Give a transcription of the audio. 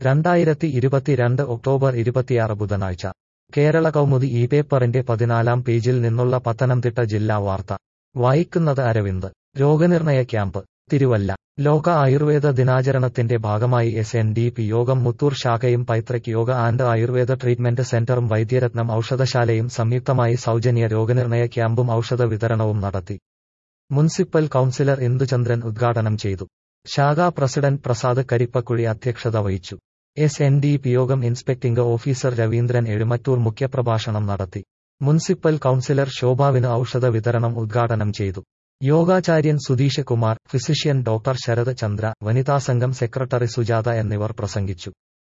രണ്ടായിരത്തി ഇരുപത്തിരണ്ട് ഒക്ടോബർ ഇരുപത്തിയാറ് ബുധനാഴ്ച കേരള കൗമുദി ഈ പേപ്പറിന്റെ പതിനാലാം പേജിൽ നിന്നുള്ള പത്തനംതിട്ട ജില്ലാ വാർത്ത വായിക്കുന്നത് അരവിന്ദ് രോഗനിർണയ ക്യാമ്പ് തിരുവല്ല ലോക ആയുർവേദ ദിനാചരണത്തിന്റെ ഭാഗമായി S N D P Yogam Muthoor ശാഖയും പൈതൃക് യോഗ ആൻഡ് ആയുർവേദ ട്രീറ്റ്മെന്റ് സെന്ററും വൈദ്യരത്നം ഔഷധശാലയും സംയുക്തമായി സൗജന്യ രോഗനിർണയ ക്യാമ്പും ഔഷധ വിതരണവും നടത്തി മുനിസിപ്പൽ കൌൺസിലർ ഇന്ദുചന്ദ്രൻ ഉദ്ഘാടനം ചെയ്തു ശാഖാ പ്രസിഡന്റ് പ്രസാദ് കരിപ്പക്കുഴി അധ്യക്ഷത വഹിച്ചു S N D P Yogam inspecting officer Raveendran Ezhumattoor മുഖ്യപ്രഭാഷണം നടത്തി മുനിസിപ്പൽ കൌൺസിലർ ശോഭാവിന് ഔഷധ വിതരണം ഉദ്ഘാടനം ചെയ്തു യോഗാചാര്യൻ സുധീഷ് കുമാർ ഫിസിഷ്യൻ ഡോക്ടർ ശരത് ചന്ദ്ര വനിതാസംഘം സെക്രട്ടറി സുജാത എന്നിവർ പ്രസംഗിച്ചു